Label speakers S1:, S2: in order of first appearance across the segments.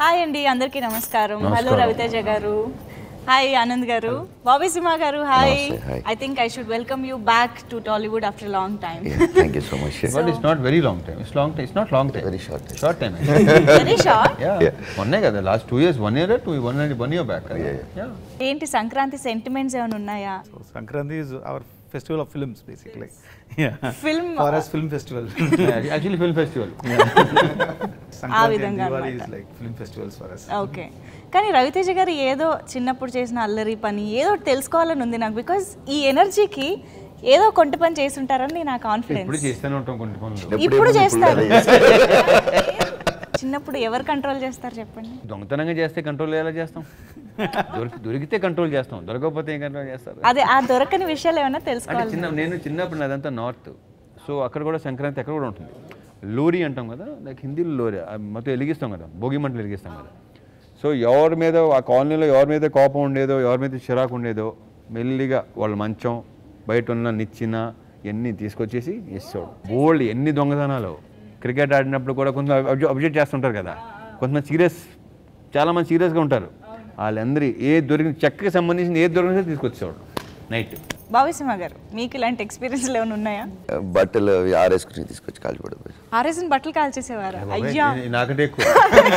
S1: Hi అండి అందరికీ నమస్కారం హలో రవితేజ గారు హాయ్ ఆనంద్ గారు బాబీ సింహ గారు హాయ్
S2: నమస్తే, hi.
S1: I think I should welcome you back to Tollywood after long time
S2: thank you so much
S3: But it's not very long time. It's long time. It's not long time.
S2: Very short time.
S3: Short time.
S1: Very short
S3: yeah.
S2: Yeah.
S3: మొన్నే కదా last two years one year two one one year back
S2: Yeah,
S3: yeah.
S1: ఏంటి Sankranti sentiments ఏమైనా ఉన్నాయా
S4: So Sankranti is our festival of films, basically. Yeah.
S1: Film,
S4: For
S1: uh,
S4: us, film festival.
S3: Yeah, actually film festival.
S4: Sankranti and
S1: విధంగా
S4: Diwali
S1: అన్నమాట.
S4: is like film festivals for us.
S1: Okay కానీ రవితేజ గారు ఏదో చిన్నప్పుడు చేసిన అల్లరి పని ఏదో ఒకటి తెలుసుకోవాలని ఉంది నాకు బికాజ్ ఈ ఎనర్జీకి ఏదో కొంట పని చేసి ఉంటారని నా
S3: ఇప్పుడు
S1: కాన్ఫిడెన్స్
S3: చేస్తూనే ఉంటాం కొన్ని పనులు
S1: ఇప్పుడు
S2: ఎప్పుడు
S1: చేస్తారు
S2: అదే చేస్తారు.
S1: చిన్నప్పుడు ఎవరు కంట్రోల్ చేస్తారు చెప్పండి
S3: దొంగతనంగా చేస్తే కంట్రోల్ ఎలా చేస్తాం దొరికి దొరికితే కంట్రోల్ చేస్తాం దొరకకపోతే ఏం కంట్రోల్ చేస్తారు
S1: అదే ఆ దొరకని విషయాలు ఏమైనా
S3: అంటే
S1: తెలుసుకోవాలి
S3: చిన్న నేను చిన్నప్పుడు నాదంతా నార్త్ సో అక్కడ కూడా సంక్రాంతి అక్కడ కూడా ఉంటుంది లోరీ అంటాం కదా లైక్ హిందీలో లోరీ ఆ మొత్తం వెలిగిస్తాం కదా భోగి మంటలు వెలిగిస్తాం కదా సో ఎవరి మీద ఆ కాలనీలో ఎవరి మీద కోపం ఉండేదో ఎవరి మీద చిరాకు ఉండేదో మెల్లిగా వాళ్ళ మంచం బయట ఉన్న నిచ్చిన ఎన్ని తీసుకొచ్చేసి ఇస్తాడు బోల్డ్ ఎన్ని దొంగతనాలు క్రికెట్ ఆడినప్పుడు కూడా కొంత అబ్జెక్ట్ చేస్తుంటారు కదా కొంతమంది సీరియస్ చాలామంది సీరియస్గా ఉంటారు వాళ్ళందరి ఏ దొరికిన చెక్కకి సంబంధించిన ఏ దొరికినా సరే తీసుకొచ్చేవాడు నైట్
S1: భావిసింహ గారు మీకు ఇలాంటి ఎక్స్పీరియన్స్లు ఏమైనా ఉన్నాయా
S2: బట్టలు అవి ఆరేసుకుని తీసుకొచ్చి కాల్చి పడిపోయి
S1: ఆర్ఎస్ఎన్ బట్టలు కాల్చేసేవారా అయ్యా
S3: నాకంటే ఎక్కువ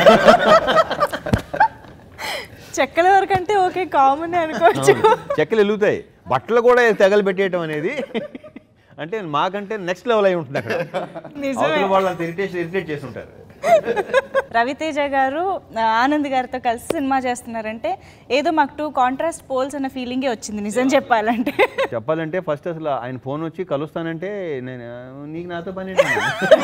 S1: చెక్కల వరకు అంటే ఓకే కామన్ అనుకోవచ్చు
S3: చెక్కలు వెలుగుతాయి బట్టలు కూడా తగలు పెట్టేయటం అనేది అంటే మాకంటే నెక్స్ట్ లెవెల్ అయి ఉంటుంది అక్కడ
S1: నిజమే.
S3: అవతల వాళ్ళు అంత ఇరిటేట్ ఇరిటేట్ చేసి ఉంటారు
S1: రవితేజ గారు ఆ, ఆనంద్ గారితో కలిసి సినిమా చేస్తున్నారంటే ఏదో మాకు టూ కాంట్రాస్ట్ పోల్స్ అన్న ఫీలింగే వచ్చింది నిజం చెప్పాలంటే
S3: చెప్పాలంటే ఫస్ట్ అసలు ఆయన ఫోన్ వచ్చి కలుస్తానంటే నేను నీకు నాతో పని ఏంటన్నా?"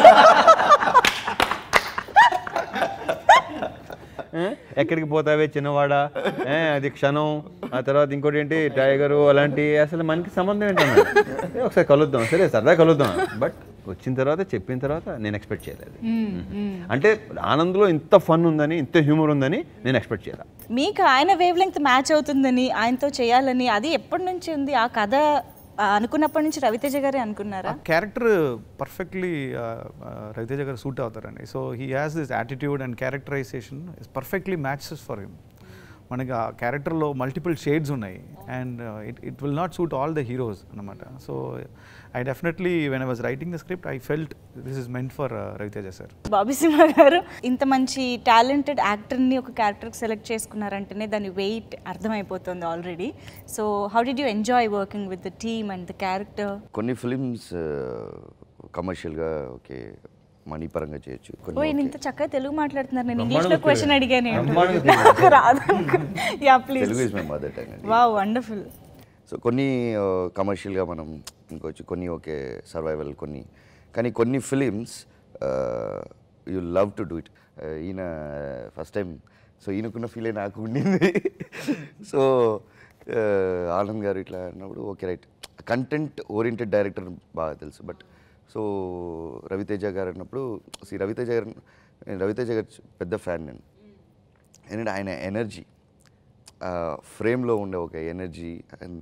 S3: ఏ? ఎక్కడికి పోతావే చిన్నవాడా ఏ, అది క్షణం ఆ తర్వాత ఇంకోటి ఏంటి టైగరు అలాంటి అసలు మనకి సంబంధం ఏంటన్నా ఏ, ఒకసారి కలుద్దాం సరే సరదా కలుద్దాం బట్ వచ్చిన తర్వాత చెప్పిన తర్వాత నేను ఎక్స్పెక్ట్ చేయలేదు అంటే ఆనంద్లో ఇంత ఫన్ ఉందని ఇంత హ్యూమర్ ఉందని నేను ఎక్స్పెక్ట్ చేయలేదు
S1: మీకు ఆయన వేవ్ లెంగ్త్ మ్యాచ్ అవుతుందని ఆయనతో చేయాలని అది ఎప్పటి నుంచి ఉంది ఆ కథ ఆ, అనుకున్నప్పటి నుంచి రవితేజ గారే అనుకున్నారా
S4: character perfectly Raviteja garu suit అవుతారండి so he has this attitude and characterization is perfectly matches for him మనకి ఆ క్యారెక్టర్లో మల్టిపుల్ షేడ్స్ ఉన్నాయి and it it will not suit all the heroes అనమాట so I definitely when I was writing the script I felt this is meant for Raviteja sir
S1: Bobby Simha garu ఇంత మంచి talented యాక్టర్ని ఒక క్యారెక్టర్కి select చేసుకున్నారంటేనే దాని వెయిట్ అర్థమైపోతుంది already so how did you enjoy working with the team and the character
S2: కొన్ని films కమర్షియల్గా okay money పరంగా చేయొచ్చు
S1: ఓ
S2: కొన్ని
S1: ఈయన
S2: okay.
S1: ఇంత చక్కగా తెలుగు మాట్లాడుతున్నారు నేను
S3: బ్రహ్మాండంగా
S1: ఇంగ్లీష్లో క్వశ్చన్
S3: తెలుగు.
S1: అడిగాను
S3: బ్రహ్మాండంగా
S1: నాకు రాదు yeah please
S2: Telugu is my mother tongue అండి
S1: వావ్ వండర్ఫుల్
S2: సో కొన్ని కమర్షియల్గా మనం ఇంకొచ్చి కొన్ని ఓకే సర్వైవల్ కొన్ని కానీ కొన్ని films you love to do it ఈయన ఫస్ట్ టైం సో ఈయనకున్న ఫీలే నాకు ఉండింది సో ఆనంద్ గారు ఇట్లా అన్నప్పుడు okay right content oriented director బాగా తెలుసు బట్ సో రవితేజ గారు అన్నప్పుడు సి రవితేజ గారు నేను రవితేజ గారు పెద్ద ఫ్యాన్ నేను ఎందుకంటే ఆయన ఎనర్జీ ఫ్రేమ్లో ఉండే ఒక energy and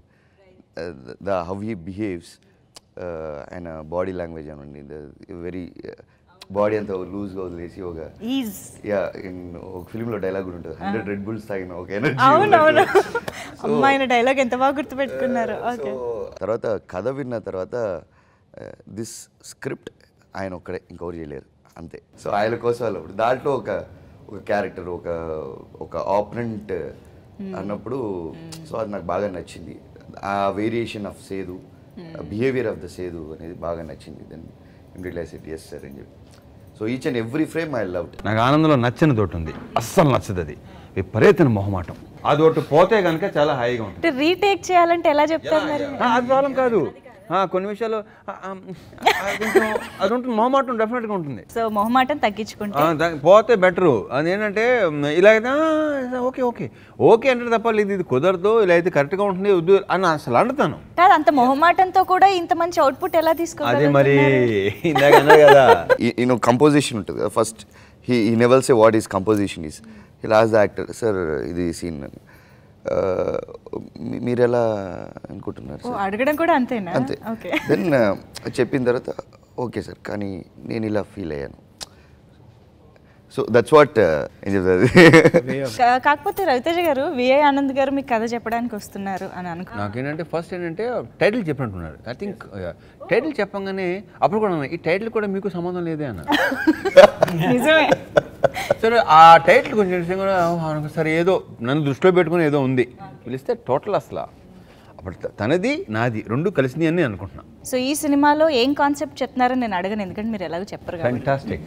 S2: the how he behaves ఆయన బాడీ లాంగ్వేజ్ అనండి వెరీ బాడీ అంతా లూజ్గా వదిలేసి ఒక
S1: ఈజ్
S2: యా ఒక ఫిల్మ్లో డైలాగ్ కూడా ఉంటుంది హండ్రెడ్ రెడ్ బుల్స్ తాగిన ఒక ఎనర్జీ
S1: అవునవును అమ్మాయిన డైలాగ్ ఎంత బాగా గుర్తుపెట్టుకున్నారు ఓకే
S2: తర్వాత కథ విన్న తర్వాత దిస్ స్క్రిప్ట్ ఆయన ఒక్కడే ఇంకొకరు చేయలేరు అంతే సో ఆయన కోసం అన్నప్పుడు దాంట్లో ఒక ఒక క్యారెక్టర్ ఒక ఒక ఆపరెంట్ అన్నప్పుడు సో అది నాకు బాగా నచ్చింది ఆ వేరియేషన్ ఆఫ్ సేదు బిహేవియర్ ఆఫ్ ద సేదు అనేది బాగా నచ్చింది then realise it yes sir అని చెప్పి so each and every frame I love
S3: నాకు ఆనందంలో నచ్చని తోటి ఉంది అస్సలు నచ్చదు అది విపరీతన మొహమాటం ఆ తోటి పోతే కనుక చాలా హాయిగా ఉంటుంది
S1: అంటే రీటేక్ చేయాలంటే ఎలా చెప్తారు మరి
S3: ఆ, అది ప్రాబ్లం కాదు ఆ, కొన్ని విషయాలు ఆ, ఆ, ఆ, కొంచెం అది ఉంటుంది మొహమాటం డెఫినెట్గా ఉంటుంది
S1: సో మొహమాటం తగ్గించుకుంటే
S3: ఆ, దా- పోతే బెటరు అది ఏంటంటే మ్, ఇలా అయితే "ఆ, ఓకే ఓకే ఓకే అంటే తప్ప ఇది ఇది కుదరదు ఇలా అయితే కరెక్ట్గా ఉంటుంది వద్దు అని అసలు అంటుతాను
S1: కాదు అంత మొహమాటంతో కూడా ఇంత మంచి అవుట్పుట్ ఎలా
S3: అదే
S1: తీసుకోగలుగుతున్నారు
S3: మరి ఇందాక అన్నా కదా
S2: ఈయన కంపోజిషన్ ఉంటుంది కదా ఫస్ట్ హీ ఈ never say what is composition is he lost the actor sir ఇది సీన్ మీరు ఎలా అనుకుంటున్నారు
S1: ఓ
S2: సార్
S1: అడగడం కూడా అంతేనా
S2: అంతే
S1: ఓకే
S2: దెన్ చెప్పిన తర్వాత ఓకే సార్ కానీ నేను ఇలా ఫీల్ అయ్యాను సో దట్స్ వాట్ ఏం చెప్తుంది
S1: కా- కాకపోతే రవితేజ గారు విఐ ఆనంద్ గారు మీకు కథ చెప్పడానికి వస్తున్నారు అని అనుకో
S3: నాకేంటంటే ఫస్ట్ ఏంటంటే టైటిల్ చెప్పినట్టున్నారు ఐ థింక్ టైటిల్ చెప్పంగానే అప్పుడు కూడా అన్నా, ఈ టైటిల్ కూడా మీకు సంబంధం లేదే అన్న
S1: నిజమే
S3: సరే ఆ టైటిల్ కొంచెం విషయం కూడా "ఆ, సరే ఏదో నన్ను దృష్టిలో పెట్టుకుని ఏదో ఉంది పిలిస్తే టోటల్ అసలు అప్పుడు త- తనది నాది రెండు కలిసింది అని నేను అనుకుంటున్నా
S1: సో ఈ సినిమాలో ఏం కాన్సెప్ట్ చెప్తున్నారని నేను అడగను ఎందుకంటే మీరు ఎలాగో చెప్పరు కాబట్టి
S3: ఫ్యాంటాస్టిక్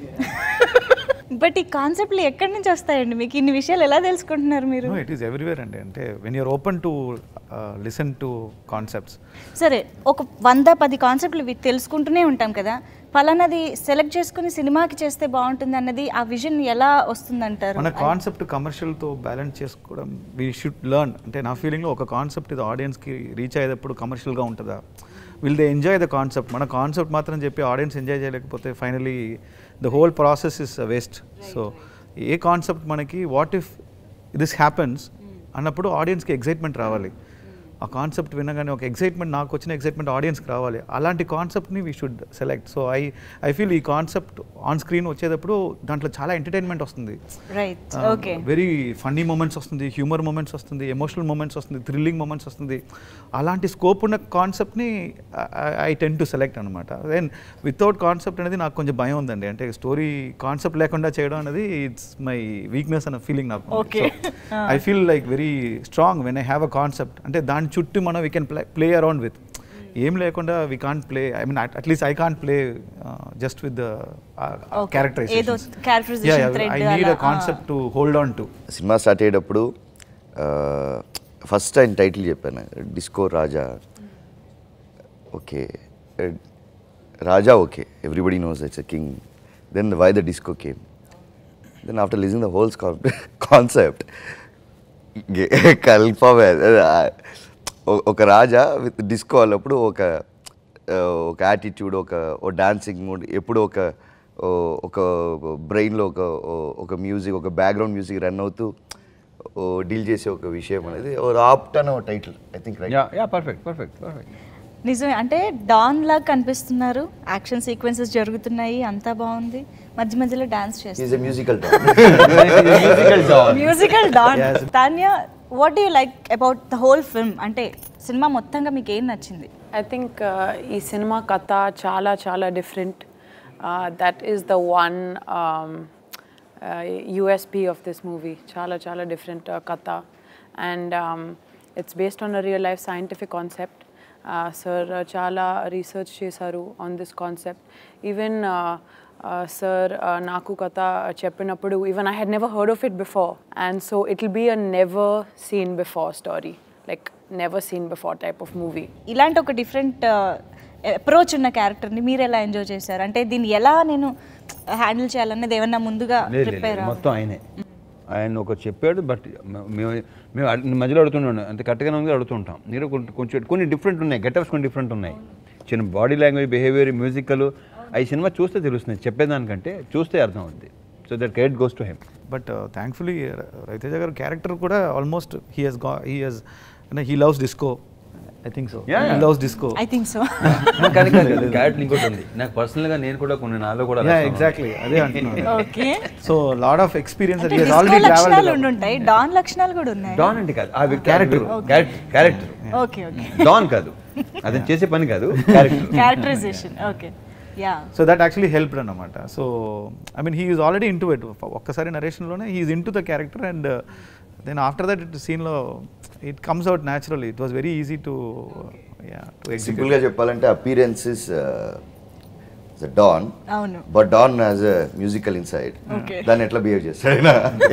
S1: బట్ ఈ కాన్సెప్ట్లు ఎక్కడి నుంచి వస్తాయండి మీకు ఇన్ని విషయాలు ఎలా తెలుసుకుంటున్నారు మీరు
S4: నో ఇట్ ఈస్ ఎవ్రీవేర్ అండి అంటే when you're open to listen to concepts
S1: సరే ఒక వంద పది కాన్సెప్ట్లు ఇవి తెలుసుకుంటూనే ఉంటాం కదా పలానాది సెలెక్ట్ చేసుకుని సినిమాకి చేస్తే బాగుంటుంది అన్నది ఆ విజన్ ఎలా వస్తుందంటారు
S4: మన కాన్సెప్ట్ కమర్షియల్తో బ్యాలెన్స్ చేసుకోవడం వీ షుడ్ లెర్న్ అంటే నా ఫీలింగ్లో ఒక కాన్సెప్ట్ ఇది ఆడియన్స్కి రీచ్ అయ్యేటప్పుడు కమర్షియల్గా ఉంటుందా will they enjoy the concept మన కాన్సెప్ట్ మాత్రం చెప్పి ఆడియన్స్ ఎంజాయ్ చేయలేకపోతే finally the whole process is waste so a concept మనకి వాట్ ఇఫ్ దిస్ హ్యాపెన్స్ అన్నప్పుడు ఆడియన్స్కి ఎగ్జైట్మెంట్ రావాలి ఆ కాన్సెప్ట్ వినగానే ఒక ఎగ్జైట్మెంట్ నాకు వచ్చిన ఎగ్జైట్మెంట్ ఆడియన్స్కి రావాలి అలాంటి కాన్సెప్ట్ని we should select so I I feel ఈ కాన్సెప్ట్ ఆన్ స్క్రీన్ వచ్చేటప్పుడు దాంట్లో చాలా ఎంటర్టైన్మెంట్ వస్తుంది
S1: right okay
S4: very funny moments వస్తుంది హ్యూమర్ మూమెంట్స్ వస్తుంది ఎమోషనల్ మూమెంట్స్ వస్తుంది థ్రిల్లింగ్ మూమెంట్స్ వస్తుంది అలాంటి స్కోప్ ఉన్న కాన్సెప్ట్ని ఐ టెన్ టు సెలెక్ట్ అనమాట దెన్ వితౌట్ కాన్సెప్ట్ అనేది నాకు కొంచెం భయం ఉందండి అంటే స్టోరీ కాన్సెప్ట్ లేకుండా చేయడం అనేది ఇట్స్ మై వీక్నెస్ అన్న ఫీలింగ్ నాకు
S1: Okay.
S4: I feel like very strong when I have a concept అంటే దాని చుట్టూ మనం we can play play around with ఏం లేకుండా we can't play I mean at least I can't play just with the
S1: Okay.
S4: Characterization
S1: ఏదో characterization thread
S4: I need
S1: అలా,
S4: a concept to hold on to
S2: సినిమా start అయ్యేటప్పుడు first ఆయన title చెప్పాను Disco Raja okay Raja okay everybody knows it's a king then why the disco came then after listening the wholes concept కల్పమే ఒక Raja with disco అన్నప్పుడు ఒక ఆ, ఒక యాటిట్యూడ్ ఒక ఓ డాన్సింగ్ మూడ్ ఎప్పుడు ఒక ఓ, ఒక బ్రెయిన్లో ఒక ఓ- ఒక మ్యూజిక్ ఒక బ్యాక్గ్రౌండ్ మ్యూజిక్ రన్ అవుతూ డీల్ చేసే ఒక విషయం అనేది ఓ రాప్ట్ అనే title I think right
S3: yeah yeah perfect perfect perfect
S1: నిజమే అంటే డాన్ లాగా కనిపిస్తున్నారు యాక్షన్ సీక్వెన్సెస్ జరుగుతున్నాయి అంతా బాగుంది మధ్య మధ్యలో డాన్స్ చేస్తారు
S2: ఈజ్ ఎ మ్యూజికల్
S1: మ్యూజికల్ డాన్ తాన్య what you like about the whole film అంటే సినిమా మొత్తంగా మీకు ఏం నచ్చింది
S5: ఐ థింక్ ఈ సినిమా కథ చాలా చాలా different that is the one USP of this movie చాలా చాలా డిఫరెంట్ కథ and it's based on a real life scientific concept sir చాలా రీసెర్చ్ చేశారు on this concept even sir నాకు కథ చెప్పినప్పుడు even I had never heard of it before and so it will be a never seen before story like never seen before type of movie
S1: ఇలాంటి ఒక different approach ఉన్న క్యారెక్టర్ని మీరు ఎలా enjoy చేశారు అంటే దీన్ని ఎలా నేను హ్యాండిల్ చేయాలనేది ఏమన్నా ముందుగా
S3: లేదు, లేదు,
S1: ప్రిపేర్
S3: లేదు, మొత్తం ఆయనే ఆయన ఒక చెప్పాడు బట్ మేము మేము అడ్- మధ్యలో అడుగుతున్నాం అంతే కరెక్ట్గానే ఉంది అడుగుతుంటాం మీరు కొంచెం కొంచెం కొన్ని డిఫరెంట్ ఉన్నాయి గెటప్స్ కొన్ని డిఫరెంట్ ఉన్నాయి చిన్న బాడీ లాంగ్వేజ్ బిహేవియర్ మ్యూజికల్ ఈ సినిమా చూస్తే తెలుస్తుంది చెప్పేదానికంటే చూస్తే అర్థం అవుద్ది so that credit goes to him
S4: but thankfully Raviteja గారు క్యారెక్టర్ కూడా ఆల్మోస్ట్ హీ హెస్ గా he Hess he loves disco I think so
S3: Yeah,
S4: he
S3: yeah.
S4: Loves disco
S1: I think so
S3: కానీ క్యారెక్టర్ ఇంకోటి ఉంది నాకు పర్సనల్గా నేను కూడా కొన్ని నాలో కూడా
S4: యా
S3: రాస్తాను.
S4: ఎగ్జాక్ట్లీ అదే అంటున్నాను
S1: okay
S4: so lot of experience
S1: అంటే
S4: హీ హెస్
S1: disco
S4: ఆల్రెడీ
S1: లక్షణాలు
S4: ట్రావెల్డ్
S1: ఉండుంటాయి డాన్ లక్షణాలు కూడా ఉన్నాయి
S3: డాన్ అంటే కాదు ఆ
S4: Character.
S3: Character character
S1: okay okay
S3: don కాదు అది చేసే పని కాదు character
S1: characterisation okay yeah
S4: so that actually help అనమాట so I mean he is already into it ఒక్కసారి నరేషన్లోనే he is into the character and then after that it సీన్లో it comes out naturally it was very easy to to execute
S2: సింపుల్గా చెప్పాలంటే appearances don
S1: అవును
S2: but don as a musical inside
S1: Okay.
S2: దాన్ని ఎట్లా behave చేస్తాడు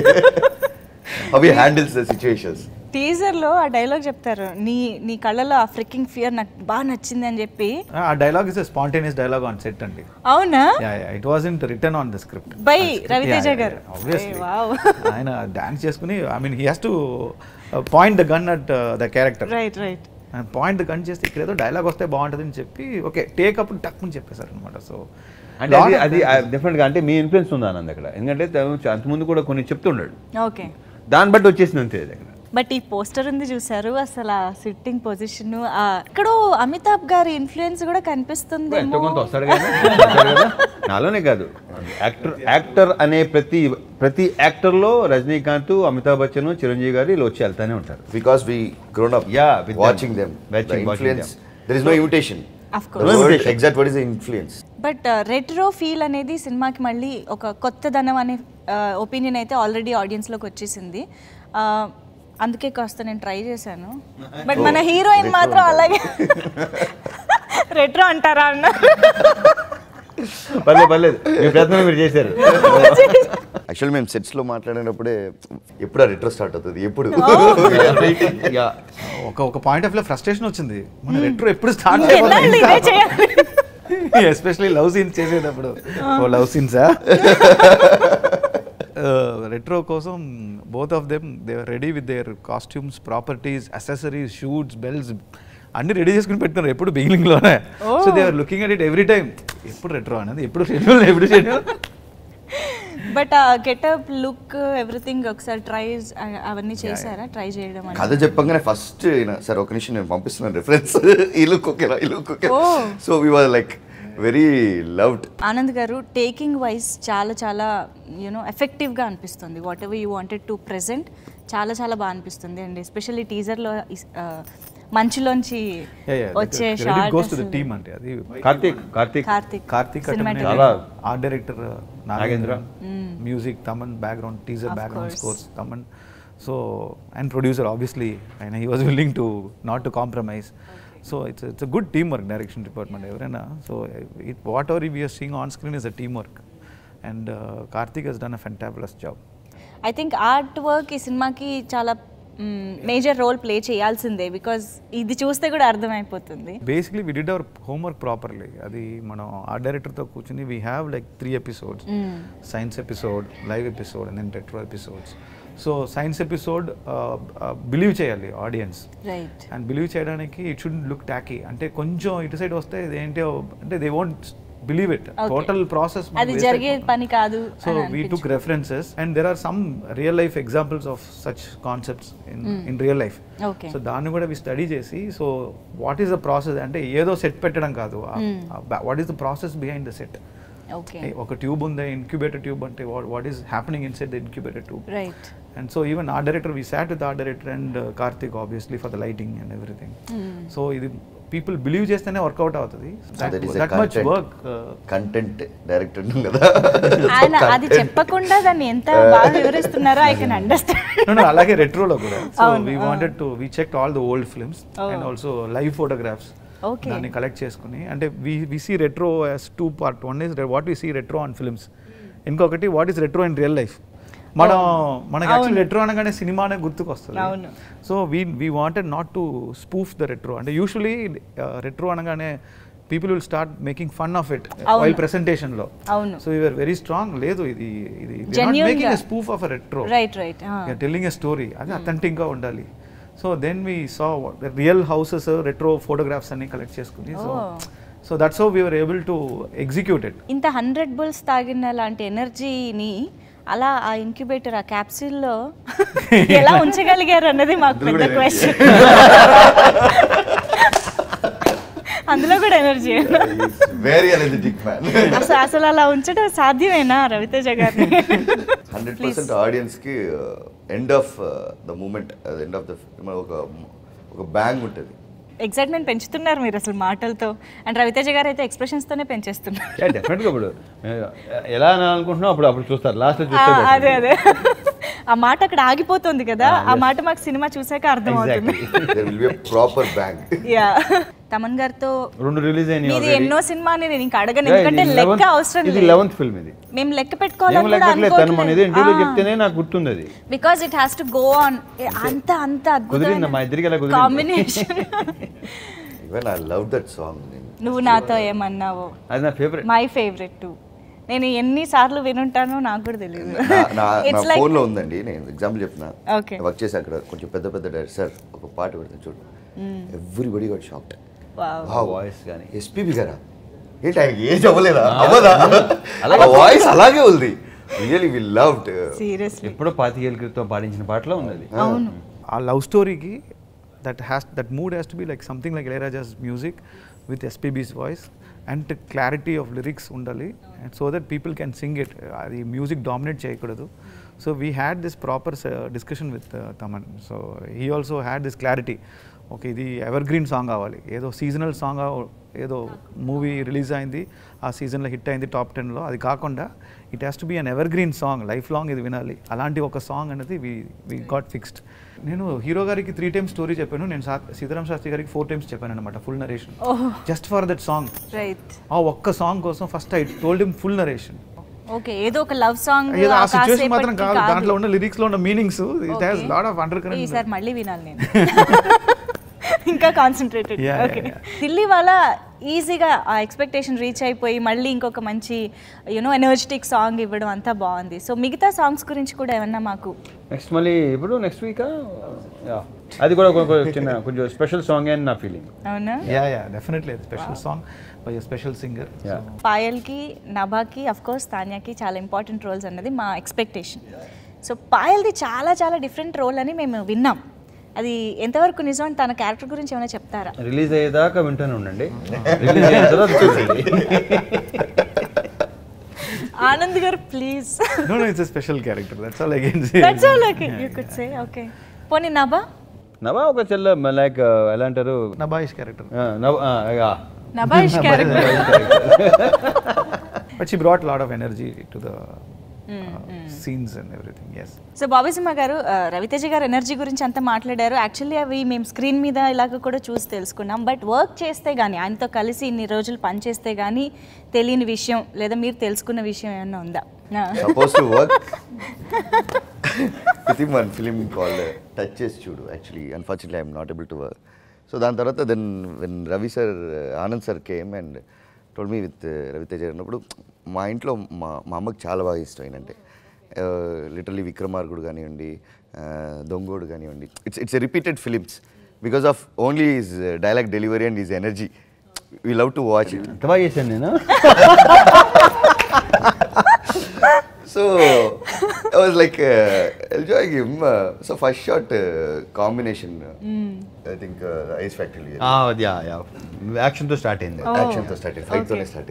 S2: అవి హ్యాండిల్స్ ద సిచ్యువేషన్స్
S1: టీజర్ లో ఆ డైలాగ్ చెప్తారు నీ నీ కళ్ళలో ఆ ఫ్రికింగ్ ఫియర్ నాకు బాగా నచ్చింది అని చెప్పి
S4: ఆ dialogue is spontaneous dialogue on set అండి
S1: అవునా
S4: ఇట్ వాజ్ ఇంట్ return on the script
S1: by Raviteja గారు
S4: ఆబ్వియస్లీ
S1: వావ్
S4: ఆయన డాన్స్ చేసుకుని I mean he has to point the gun at the character
S1: right right
S4: point gun చేస్తే ఇక్కడ ఏదో dialogue వస్తే బాగుంటుంది అని చెప్పి ఓకే టేక్ అప్ టక్ అని చెప్పేశారు అనమాట సో
S3: అంటే అది అది డెఫినెట్గా అంటే మీ ఇన్ఫ్లుయెన్స్ ఉంది ఆనంద్ అక్కడ ఎందుకంటే తను అంతకుముందు కూడా కొన్ని చెప్తుండాడు
S1: ఓకే
S3: దాన్ని బట్టి వచ్చేసింది అంతే అది అక్కడ
S1: బట్ ఈ పోస్టర్ ఉంది చూసారు అసలు ఆ సిట్టింగ్ పొజిషన్ ఇక్కడ అమితాబ్ గారి ఇన్ఫ్లుయెన్స్ కూడా కనిపిస్తుంది
S3: ఎంతో కొంత వస్తాడు కదా వస్తాడు కదా. నాలోనే కాదు యాక్టర్ యాక్టర్ అనే ప్రతి ప్రతి యాక్టర్లో రజనీకాంత్ అమితాబ్ బచ్చన్ చిరంజీవి గారు వీళ్ళు వచ్చి వెళ్తానే ఉంటారు
S2: Because we grown up
S3: Yeah, with them.
S2: watching them.
S3: Watching-
S2: the
S3: watching
S2: influence. There is no imitation.
S1: Of
S2: The
S1: course.
S3: No
S2: word,
S3: imitation.
S2: exact what is the influence?
S1: But retro feel అనేది సినిమాకి మళ్ళీ ఒక కొత్తదనం అనే opinion అయితే already ఆడియన్స్లోకి వచ్చేసింది ఆ, అందుకే కాస్త నేను ట్రై చేశాను బట్ మన హీరోయిన్
S2: retro
S1: మాత్రం
S2: అంటారు.
S1: అలాగే రెట్రో అంటారా అన్న
S3: పర్లేదు పర్లేదు మీ ప్రయత్నం మీరు చేశారు
S2: యాక్చువల్లీ మేము సెట్స్ లో మాట్లాడినప్పుడే ఎప్పుడు ఆ రిట్రో స్టార్ట్ అవుతుంది ఎప్పుడు
S3: యా
S4: ఒక ఒక పాయింట్ ఆఫ్ లో ఫ్రస్ట్రేషన్ వచ్చింది మన రెట్రో ఎప్పుడు స్టార్ట్
S1: ఎన్నాళ్ళు ఇదే చేయాలి
S4: ఎస్పెషలీ లవ్ సీన్స్ చేసేటప్పుడు ఓ లవ్ సీన్సా రెట్రో కోసం both of them they ready with their costumes properties accessories suits bells అన్ని రెడీ చేసుకుని పెట్టున్నారు ఎప్పుడు బిగినింగ్ లోనే so they are looking at it every time ఎప్పుడు రెట్రో అనేది ఎప్పుడు షెడ్యూల్ ఎప్పుడు షెడ్యూల్
S1: బట్ ఆ గెటప్ లుక్ ఎవ్రీథింగ్ ఒకసారి ట్రై అవన్నీ చేశారా ట్రై చేయడం అనేది
S2: కథ చెప్పగానే ఫస్ట్ సరే ఒక నిమిషం నేను పంపిస్తున్నాను రిఫరెన్స్ ఈ లుక్ ఓకేనా ఈ look okay
S1: Oh.
S2: So we was like very loved
S1: Anand garu taking wise చాలా చాలా యూనో ఎఫెక్టివ్గా అనిపిస్తుంది what ever you wanted to present చాలా చాలా బాగా అనిపిస్తుంది అండ్ ఎస్పెషల్లీ టీజర్లో మంచులోంచి వచ్చే
S4: goes to the
S1: short
S4: team అంటే అది
S3: కార్తీక్ కార్తీక్
S1: కార్తిక్
S4: కార్తీక్
S1: Cinematography.
S3: చాలా
S4: art director Nagendra music Thaman background teaser
S1: Of
S4: background
S1: course.
S4: Scores Thaman so and producer obviously ఆయన he was willing to not to compromise so it's it's good team work direction department ఎవరైనా so it what ever we're seeing on screen is a team work and Karthik he's done a fantabulous job
S1: I think art work ఈ సినిమాకి చాలా major role play చేయాల్సిందే because ఇది చూస్తే కూడా అర్థమైపోతుంది
S4: basically we did our homework properly అది మనం ఆర్ట్ డైరెక్టర్తో కూర్చుని we have like three episodes science episode live episode and then retro episodes so science episode believe చేయాలి ఆడియన్స్
S1: రైట్
S4: అండ్ బిలీవ్ చేయడానికి ఇట్ షుడ్ లుక్ ట్యాకీ అంటే కొంచెం ఇటు side వస్తే ఇదేంటో అంటే they won't believe it
S1: Okay.
S4: Total process
S1: అది జరిగే పని కాదు
S4: so we took references and there are some real life examples of such concepts in in real life
S1: okay
S4: so దాన్ని కూడా వి స్టడీ చేసి so what is the process అంటే ఏదో set పెట్టడం కాదు what is the process behind the set
S1: okay
S4: ఒక tube ఉంది incubator tube అంటే what is happening in set the incubator tube
S1: right
S4: and so even our director we sat with our director and Karthik obviously for the lighting and everything so ఇది people believe చేస్తేనే work out అవుతుంది
S2: that is
S4: that much work
S2: content director కదా
S1: ఆయన అది చెప్పకుండా దాన్ని ఎంత బాగా వివరిస్తున్నారో ఐ కెన్ అండర్స్టాండ్
S4: అలాగే రెట్రోలో కూడా సో
S1: అవును,
S4: వీ
S1: ఆ.
S4: Wanted to we check all the old films and also live photographs
S1: Okay.
S4: దాన్ని కలెక్ట్ చేసుకుని అంటే we we see retro as two part one is what we see retro on films ఇంకొకటి what is retro in real life మనం మనకి actual retro అనగానే సినిమానే గుర్తుకొస్తుంది
S1: అవును.
S4: So we we wanted not to spoof the retro అంటే usually retro అనగానే people will start making fun of it
S1: అవును.
S4: వైల్ ప్రెసెంటేషన్లో
S1: అవును.
S4: సో యూఆర్ వెరీ స్ట్రాంగ్ లేదు ఇది ఇది
S1: Genuine
S4: మేకింగ్
S1: గా.
S4: Spoof of a retro
S1: right right
S4: telling a story అది అథెంటిక్గా ఉండాలి so then we saw real houses retro photographs అన్ని కలెక్ట్ చేసుకుని so
S1: Oh.
S4: So that's how we're able to execute it
S1: ఇంత హండ్రెడ్ బుల్స్ తాగిన లాంటి ఎనర్జీని అలా ఆ ఇంక్యుబేటర్ ఆ క్యాప్సిల్లో ఎలా ఉంచగలిగారు అన్నది మాకు పెద్ద క్వశ్చన్ అందులో కూడా ఎనర్జీ
S2: వెరీ ఎనర్జెటిక్ మ్యాన్
S1: అసలు అసలు అలా ఉంచడం సాధ్యమేనా రవితేజ గారిని
S2: హండ్రెడ్ పర్సెంట్ ఆడియన్స్కి end of the moment end of the ఒక ఒక బ్యాంగ్ ఉంటుంది
S1: ఎక్సైట్మెంట్ పెంచుతున్నారు మీరు అసలు మాటలతో అండ్ రవితేజ గారు అయితే expressions తోనే పెంచేస్తున్నారు
S3: డెఫినెట్గా ఇప్పుడు మేము ఎలా అనాలనుకుంటున్నాం అప్పుడు అప్పుడు చూస్తారు లాస్ట్
S1: ఆ,
S3: చూస్తే
S1: అదే అదే ఆ మాట అక్కడ ఆగిపోతుంది కదా ఆ మాట మాకు సినిమా చూసాక అర్థమవుతుంది
S2: there will be a proper bang
S1: yeah Thaman గారితో
S3: రెండు రిలీజ్ అయినాయి
S1: మీది
S3: already.
S1: ఎన్నో సినిమాని నేను ఇంకా అడగను
S3: Yeah,
S1: ఎందుకంటే
S3: ఇది
S1: లెక్క
S3: 11th
S1: అవసరం
S3: ఇది
S1: లేదు
S3: లెవెన్త్ ఫిల్మ్ ఇది
S1: మేము లెక్క
S3: ఏం
S1: పెట్టుకోవాలని కూడా
S3: లెక్కట్లేదు తను మన ఏదో ఇంటర్వ్యూలో చెప్తేనే నాకు గుర్తుంది అది
S1: because it has to go on అంత అంత
S3: కుదిరిందా? మా ఇద్దరికి ఎలా కుదిరిందో?
S1: Combination
S2: even I love that song
S1: నువ్వు నాతో ఏమన్నావో
S3: అది నా ఫేవరెట్
S1: మై ఫేవరెట్ టు నేను ఎన్ని సార్లు వినుంటానో నాకు కూడా తెలియదు
S2: నా
S1: ఇట్స్
S2: నా
S1: లైక్
S2: ఫోన్లో ఉందండి నేను ఎగ్జాంపుల్ చెప్తున్నా
S1: Okay.
S2: వర్క్ చేసి అక్కడ కొంచెం పెద్ద పెద్ద డైరెక్టర్ సార్ ఒక పాట పెడతాను చూడు ఎవ్రీబడి గట్ షాక్డ్
S3: వాయిస్ కానీ
S2: ఎస్పీబి గారా ఏంటి ఆయనకి ఏజ్ అవ్వలేదా అవ్వదా
S3: అలాగే.
S2: వాయిస్ అలాగే ఉంది రియలీ వి లవ్డ్
S1: సీరియస్లీ
S3: ఎప్పుడో పాతికేళ్ళ క్రితం పాడించిన పాటలో ఉంది అది
S1: అవును
S4: ఆ లవ్ స్టోరీకి that has that mood has to be like something like Ilaiyaraaja's music with SPB's voice and clarity of lyrics ఉండాలి and so that people can sing it అది మ్యూజిక్ డామినేట్ చేయకూడదు so we had this proper discussion with Thaman so he also had this clarity okay ఇది ever green song కావాలి ఏదో seasonal song ఏదో movie release అయింది ఆ సీజన్లో హిట్ అయింది టాప్ టెన్లో అది కాకుండా it has to be an ever green song life long ఇది వినాలి అలాంటి ఒక సాంగ్ అనేది వి వి గాట్ ఫిక్స్డ్ నేను హీరో గారికి త్రీ టైమ్స్ స్టోరీ చెప్పాను నేను సా సీతారాం శాస్త్రి గారికి ఫోర్ టైమ్స్ చెప్పాను అనమాట full narration just for that song
S1: right
S4: ఆ ఒక్క సాంగ్ కోసం first I told him full narration
S1: okay ఏదో ఒక లవ్ సాంగ్
S4: ఏదో ఆ సిచ్యువేషన్ మాత్రం కాదు దాంట్లో ఉన్న లిరిక్స్ లో ఉన్న meanings it has lot of under current
S1: ఈసారి మళ్ళీ వినాలి నేను ఇంకా concentrated
S4: Yeah,
S1: okay
S4: yeah,
S1: Delhi వాళ్ళ ఈజీగా ఆ ఎక్స్పెక్టేషన్ రీచ్ అయిపోయి మళ్ళీ ఇంకొక మంచి యూనో ఎనర్జెటిక్ సాంగ్ ఇవ్వడం అంతా బాగుంది సో మిగతా సాంగ్స్ గురించి కూడా ఏమన్నా మాకు
S3: నెక్స్ట్ మళ్ళీ ఇప్పుడు నెక్స్ట్ వీక్ అది కూడా ఒక- ఒక చిన్న కొంచెం స్పెషల్ సాంగ్ అని నా ఫీలింగ్
S1: అవునా
S4: yeah yeah definitely special song by special singer
S3: Yeah.
S1: పాయల్కి నభాకి అఫ్ కోర్స్ తాన్యాకి చాలా ఇంపార్టెంట్ రోల్స్ అన్నది మా ఎక్స్పెక్టేషన్ సో పాయల్ది చాలా చాలా డిఫరెంట్ రోల్ అని మేము విన్నాం అది ఎంతవరకు నిజం అని తన క్యారెక్టర్ గురించి ఏమైనా చెప్తారా
S3: రిలీజ్ అయ్యేదాకా వింటూనే ఉండండి రిలీజ్ అయిన తర్వాత చూడండి
S1: Anand garu please
S4: no no it's special character that's all again
S1: that's all okay you could say okay పోనీ నభా
S3: నవా ఒక చెల్ల లైక్ ఎలా అంటారు
S4: నబాయిష్ క్యారెక్టర్
S3: ఆ, నవ ఆ, ఆ.
S1: నభాయిష్ character
S4: but she brought lot of energy to the scenes and everything yes
S1: so Bobby Simha గారు ఆ, రవితేజ గారు ఎనర్జీ గురించి అంతా మాట్లాడారు యాక్చువల్లీ అవి మేము స్క్రీన్ మీద ఇలాగ కూడా చూసి తెలుసుకున్నాం బట్ వర్క్ చేస్తే కానీ ఆయనతో కలిసి ఇన్ని రోజులు పనిచేస్తే కానీ తెలియని విషయం లేదా మీరు తెలుసుకున్న విషయం ఏమన్నా ఉందా ఆ.
S2: Suppose to work with in one film call touch చేసి చూడు actually unfortunately I'm not able to work so దాని తర్వాత then when Ravi sir Anand sir came and told me with Raviteja అన్నప్పుడు మా ఇంట్లో మా మా అమ్మకి చాలా బాగా ఇష్టం ఏంటంటే లిటరలీ విక్రమార్కుడు కానివ్వండి uh, దొంగోడు కానివ్వండి it's it's repeated films because of only his dialogue delivery and his energy we love to watch it
S3: ఎంత బాగా చేశాను నేను
S2: So I was like uh, enjoying him. Uh, so first shot uh, combination. Uh, I think uh, Ice Factory.
S3: యాక్షన్తో start అయింది
S2: Action to start. Fight to start.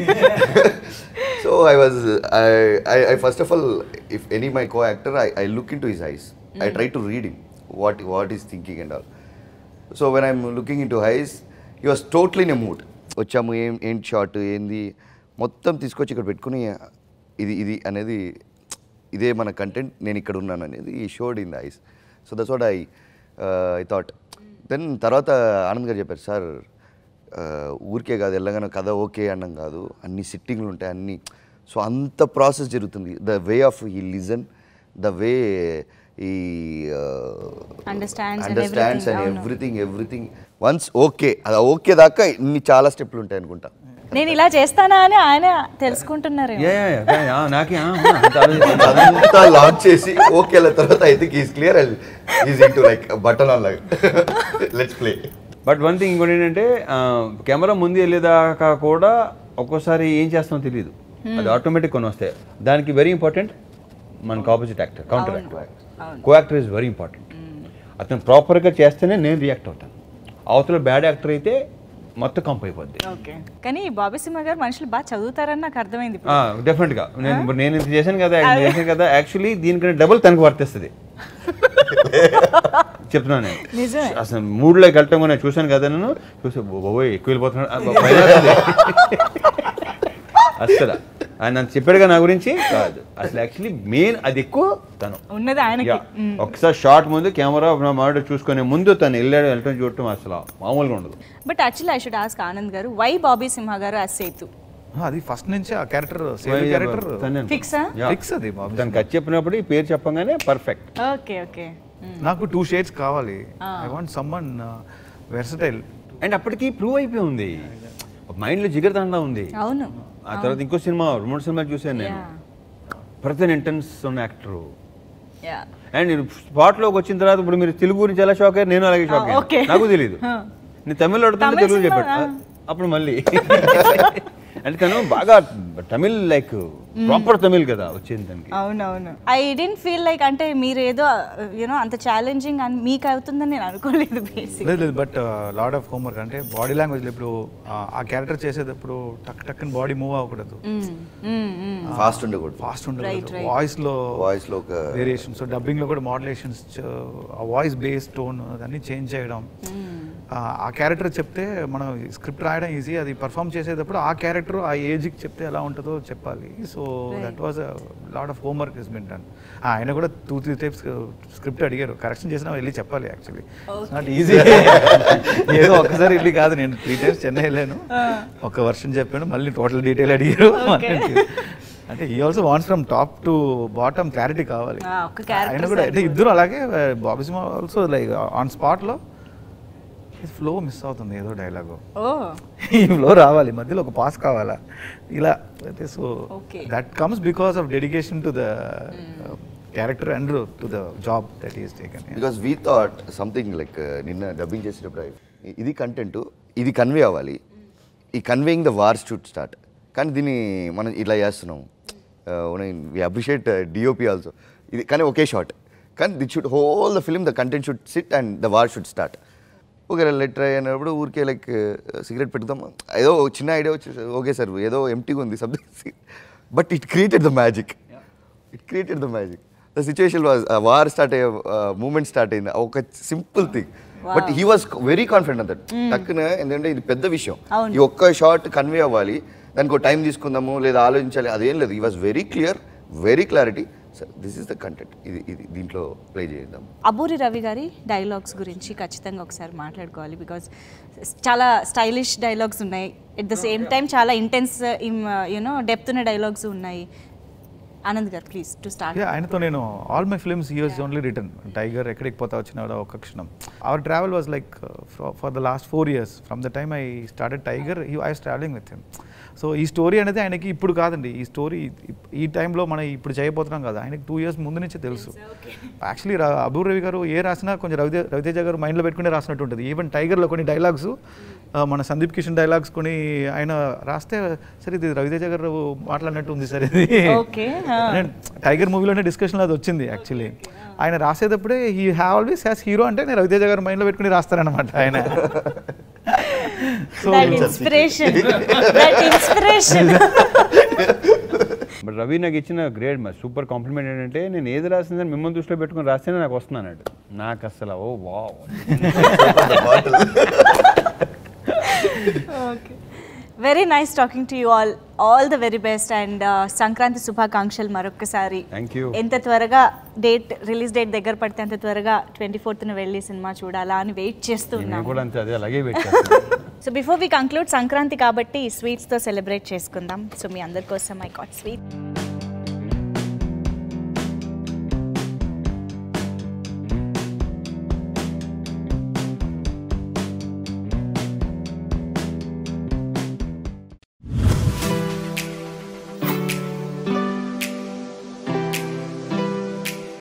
S2: so I was. I, I, I first of all, if any my co-actor, I, I look into his eyes. I try to read him. What what he's thinking and all. So when I'm looking in to his you was totally in a mood వచ్చాము ఏం ఏంటి short ఏంది మొత్తం తీసుకొచ్చి ఇక్కడ పెట్టుకుని ఇది ఇది అనేది ఇదే మన కంటెంట్ నేను ఇక్కడ ఉన్నాను అనేది ఈ showed in the eyes so that's what I I thought then తర్వాత ఆనంద్ గారు చెప్పారు సార్ ఊరికే కాదు వెళ్ళగానే కథ ఓకే అన్నం కాదు అన్ని సిట్టింగ్లు ఉంటాయి అన్ని సో అంత ప్రాసెస్ జరుగుతుంది the way of he listen the way he
S1: Understands and
S2: understands
S1: everything,
S2: and
S1: అవును.
S2: ఎవ్రీథింగ్ ఎవ్రీథింగ్ వన్స్ ఓకే అది ఓకే దాకా ఇన్ని చాలా స్టెప్లు ఉంటాయి అనుకుంటా
S1: నేను ఇలా చేస్తానా అని ఆయన తెలుసుకుంటున్నారు
S3: యా, యా, యా, యా, నాకే ఆ, ఆ, అంత ఆలోచించాను.
S2: అంతా లాంచ్ చేసి ఓకే తర్వాత I think is clear and is in to like button on like let's play
S3: but one thing ఇంకోటి ఏంటంటే కెమెరా ముందు వెళ్ళేదాకా కూడా ఒక్కోసారి ఏం చేస్తామో తెలియదు అది ఆటోమేటిక్ కొన్ని వస్తాయి దానికి వెరీ ఇంపార్టెంట్ మనకు opposite actor counter actor co actor is very important అతను ప్రాపర్గా చేస్తేనే నేను రియాక్ట్ అవుతాను అవతల బ్యాడ్ యాక్టర్ అయితే మొత్తం కంప్ అయిపోద్ది
S1: ఓకే కానీ బాబీ సింహ గారు మనుషులు బాగా చదువుతారని నాకు అర్థమైంది ఇప్పుడు.
S3: డెఫినెట్గా నేను ఇప్పుడు నేను ఇంత చేశాను కదా ఇంత చేశాను కదా యాక్చువల్లీ దీనికంటే డబుల్ తనకు వర్తిస్తుంది చెప్తున్నాను నేను
S1: నిజమే.
S3: అసలు మూడులోకి వెళ్ళటం కూడా నేను చూశాను కదా నేను చూసి బాబోయ్ ఎక్కువ వెళ్ళిపోతున్నాడు ఆ, భయం వేస్తుంది. అస్సలు ఆయన నన్ను చెప్పాడుగా నా గురించి కాదు అసలు యాక్చువల్లీ మెయిన్ అది ఎక్కువ తను
S1: ఉన్నది ఆయనకి
S3: Yeah. ఒకసారి షార్ట్ ముందు కెమెరా నా మాట చూసుకునే ముందు తను వెళ్ళాడు వెళ్ళటం చూడటం అసలు మామూలుగా ఉండదు
S1: but actually I should ask Anand garu why Bobby Simha గారు అస్ సేతు
S4: అది ఫస్ట్ నుంచి ఆ క్యారెక్టర్ సేమ్ క్యారెక్టర్
S3: తనే.
S1: ఫిక్సా
S3: Yeah.
S4: ఫిక్స్ అది బాబు
S3: తనకు ఖర్చు చెప్పినప్పుడు ఈ పేరు చెప్పగానే పర్ఫెక్ట్
S1: ఓకే ఓకే
S4: నాకు టూ షేడ్స్ కావాలి I want someone versatile
S3: and అప్పటికి ప్రూవ్ అయిపోయి ఉంది మైండ్లో జిగరదండా ఉంది
S1: అవును
S3: ఆ తర్వాత ఇంకో సినిమా రెండు సినిమాలు చూశాను నేను ప్రతి ఇంటెన్స్ ఉన్న యాక్టరు
S1: యా
S3: అండ్ స్పాట్లోకి వచ్చిన తర్వాత ఇప్పుడు మీరు తెలుగు గురించి ఎలా షాక్ అయ్యారు నేను అలాగే షాక్
S1: Ah, okay.
S3: అయ్యాను నాకు తెలియదు నేను తమిళ్ అడుగుతుంటే
S1: తమిళ
S3: తెలుగు
S1: సినిమా,
S3: చెప్పాడు
S1: ah.
S3: అప్పుడు మళ్ళీ అంటే తను బాగా తమిళ్ లైక్ ప్రాపర్ తమిళ్ కదా వచ్చింది తనకి
S1: అవునవును ఐ డెంట్ ఫీల్ లైక్ అంటే మీరు ఏదో యూనో అంత ఛాలెంజింగ్ అని మీకు అవుతుందని నేను అనుకోలేదు బేసిక్
S4: లేదు లేదు బట్ లాడ్ ఆఫ్ హోంవర్క్ అంటే బాడీ లాంగ్వేజ్ ఇప్పుడు ఆ, ఆ క్యారెక్టర్ చేసేటప్పుడు టక్ టక్ బాడీ మూవ్ అవ్వకూడదు
S2: ఫాస్ట్ ఉండకూడదు
S4: ఫాస్ట్ ఉండకూడదు వాయిస్ లో
S2: వాయిస్ లో ఒక
S4: వేరియేషన్ సో డబ్బింగ్ లో కూడా మోడలేషన్స్ ఆ వాయిస్ బేస్ టోన్ అన్ని చేంజ్ చేయడం ఆ, ఆ క్యారెక్టర్ చెప్తే మనం స్క్రిప్ట్ రాయడం ఈజీ అది పర్ఫామ్ చేసేటప్పుడు ఆ క్యారెక్టర్ ఆ ఏజ్కి చెప్తే ఎలా ఉంటుందో చెప్పాలి so that was lot of homework is been done ఆయన కూడా టూ త్రీ టైప్స్ స్క్రిప్ట్ అడిగారు కరెక్షన్ చేసినా వెళ్ళి చెప్పాలి యాక్చువల్లీ నాట్ ఈజీ ఏదో ఒక్కసారి వెళ్ళి కాదు నేను త్రీ టైమ్స్ చెన్నై వెళ్ళాను ఒక వర్షన్ చెప్పాను మళ్ళీ టోటల్ డీటెయిల్ అడిగారు అంటే ఈ also once from top to bottom clarity కావాలి
S1: ఆ, ఒక్క character
S4: ఆయన కూడా అంటే ఇద్దరు అలాగే Bobby cinema also like on స్పాట్లో ఫ్లో మిస్ అవుతుంది ఏదో డైలాగు
S1: ఓ
S4: ఈ ఫ్లో రావాలి మధ్యలో ఒక పాస్ కావాలా ఇలా అయితే so
S1: Okay.
S4: That comes because of dedication to the character and to the job that is taken
S2: because we thought something like నిన్న డబ్బింగ్ చేసేటప్పుడు I- ఇది కంటెంట్ ఇది కన్వే అవ్వాలి ఈ conveying the war should start కానీ దీన్ని మనం ఇట్లా చేస్తున్నాం వి అప్రిషియేట్ డిఓపి ఆల్సో ఇది కానీ ఒకే షాట్ కానీ that should hold the film the content should sit and the war should start okay letter అయినప్పుడు ఊరికే లైక్ సిగరెట్ పెడతాం ఏదో ఒక చిన్న ఐడియా వచ్చి ఓకే సార్ ఏదో ఎంటీగా ఉంది subject but it created the magic it created the magic the situation was war start అయ్యే మూమెంట్ స్టార్ట్ అయింది ఒక simple thing but he was very confident that టక్కున ఎందుకంటే ఇది పెద్ద విషయం
S1: అవును.
S2: ఈ ఒక్క షార్ట్ కన్వే అవ్వాలి దానికి ఒక టైం తీసుకుందాము లేదా ఆలోచించాలి అదేం లేదు ఈ was very clear very clarity sir this is the content ఇది ఇది దీంట్లో ప్లే చేద్దాం
S1: అబూరి రవి గారి డైలాగ్స్ గురించి ఖచ్చితంగా ఒకసారి మాట్లాడుకోవాలి బికాజ్ చాలా స్టైలిష్ డైలాగ్స్ ఉన్నాయి ఎట్ ద సేమ్ టైం చాలా ఇంటెన్స్ యూనో డెప్త్ ఉన్న డైలాగ్స్ ఉన్నాయి Anand garu please to start
S4: Yeah, ఆయనతో నేను all my films US only return Tiger ఎక్కడికి పోతా వచ్చినాడో ఒక క్షణం our travel was like for the last four years from the time I started Tiger I was travelling with him so ఈ story అనేది ఆయనకి ఇప్పుడు కాదండి ఈ స్టోరీ ఈ టైంలో మనం ఇప్పుడు చేయబోతున్నాం కదా ఆయనకి టూ ఇయర్స్ ముందు నుంచే తెలుసు యాక్చువల్లీ అబూ రవి గారు ఏ రాసినా కొంచెం రవితే రవితేజ గారు మైండ్లో పెట్టుకుని రాసినట్టు ఉంటుంది ఈవెన్ టైగర్లో కొన్ని డైలాగ్స్ మన సందీప్ కిషన్ డైలాగ్స్ కొన్ని ఆయన రాస్తే సరే ఇది రవితేజ గారు మాట్లాడినట్టు ఉంది సరే ఇది
S1: ఓకే
S4: అంటే టైగర్ మూవీలోనే డిస్కషన్ అది వచ్చింది యాక్చువల్లీ ఆయన రాసేటప్పుడే he have always has hero అంటే నేను రవితేజ గారు మైండ్లో పెట్టుకుని రాస్తారనమాట ఆయన so
S1: that inspiration that inspiration
S3: but Ravi నాకు ఇచ్చిన గ్రేడ్ మరి సూపర్ కాంప్లిమెంట్ ఏంటంటే నేను ఏది రాసిందని మిమ్మల్ని దృష్టిలో పెట్టుకుని రాస్తేనే నాకు వస్తున్నాడు నాకు అసలు oh wow
S1: very nice talking to you all all the very best and Sankranti శుభాకాంక్షలు మరొకసారి
S3: Thank you.
S1: ఎంత త్వరగా డేట్ రిలీజ్ డేట్ దగ్గర పడితే అంత త్వరగా ట్వంటీ ఫోర్త్న వెళ్ళి సినిమా చూడాలా అని వెయిట్ చేస్తూ
S3: నేను
S1: ఉన్నాము
S3: కూడా అంతే అదే అలాగే పెట్టాను
S1: so before we conclude Sankranti కాబట్టి స్వీట్స్తో సెలబ్రేట్ చేసుకుందాం సో మీ అందరి కోసం ఐ గాట్ స్వీట్